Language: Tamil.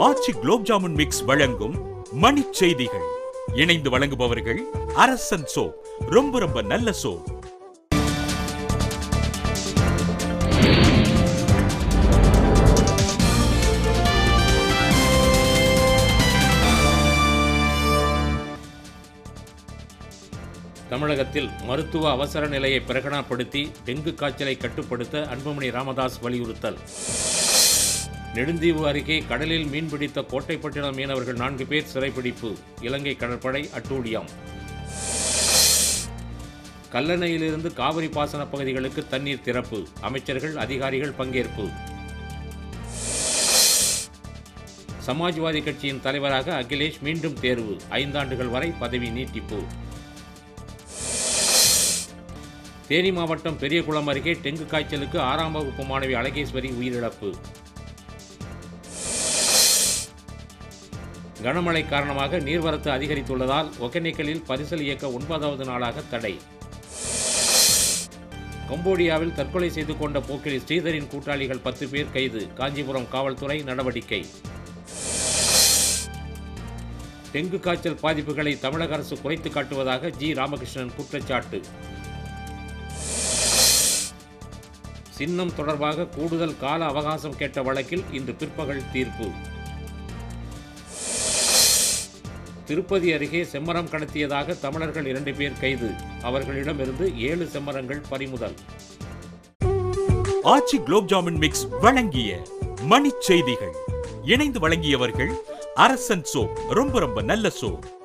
ஆச்சி குலோப் ஜாமுன் மிக்ஸ் வழங்கும் மணிச் செய்திகள் இணைந்து வழங்குபவர்கள் அரசன் சோ ரொம்ப ரொம்ப நல்ல சோ தமிழகத்தில் மருத்துவ அவசர நிலையை பிரகடனப்படுத்தி டெங்கு காய்ச்சலை கட்டுப்படுத்த அன்புமணி ராமதாஸ் வலியுறுத்தல் நெடுந்தீவு அருகே கடலில் மீன்பிடித்த கோட்டைப்பட்டினம் மீனவர்கள் நான்கு பேர் சிறைப்பிடிப்பு இலங்கை கடற்படை அட்டூழியம் கல்லணையிலிருந்து காவிரி பாசன பகுதிகளுக்கு தண்ணீர் திறப்பு அமைச்சர்கள் அதிகாரிகள் பங்கேற்பு சமாஜ்வாதி கட்சியின் தலைவராக அகிலேஷ் மீண்டும் தேர்வு ஐந்தாண்டுகள் வரை பதவி நீட்டிப்பு தேனி மாவட்டம் பெரியகுளம் அருகே டெங்கு காய்ச்சலுக்கு ஆறாம் வகுப்பு மாணவி அழகேஸ்வரி உயிரிழப்பு கனமழை காரணமாக நீர்வரத்து அதிகரித்துள்ளதால் ஒகேனக்கலில் பரிசல் இயக்க ஒன்பதாவது நாளாக தடை கம்போடியாவில் தற்கொலை செய்து கொண்ட போக்கில் ஸ்ரீதரின் கூட்டாளிகள் பத்து பேர் கைது காஞ்சிபுரம் காவல்துறை நடவடிக்கை டெங்கு காய்ச்சல் பாதிப்புகளை தமிழக அரசு குறைத்து காட்டுவதாக ஜி ராமகிருஷ்ணன் குற்றச்சாட்டு சின்னம் தொடர்பாக கூடுதல் கால அவகாசம் கேட்ட வழக்கில் இன்று பிற்பகல் தீர்ப்பு திருப்பதி அருகே செம்மரம் கடத்தியதாக தமிழர்கள் இரண்டு பேர் கைது அவர்களிடமிருந்து ஏழு செம்மரங்கள் பறிமுதல் ஆச்சி குலோப் ஜாமுன் மிக்ஸ் வழங்கிய மணிச் செய்திகள் இணைந்து வழங்கியவர்கள் அரசன் சோ ரொம்ப ரொம்ப நல்ல சோ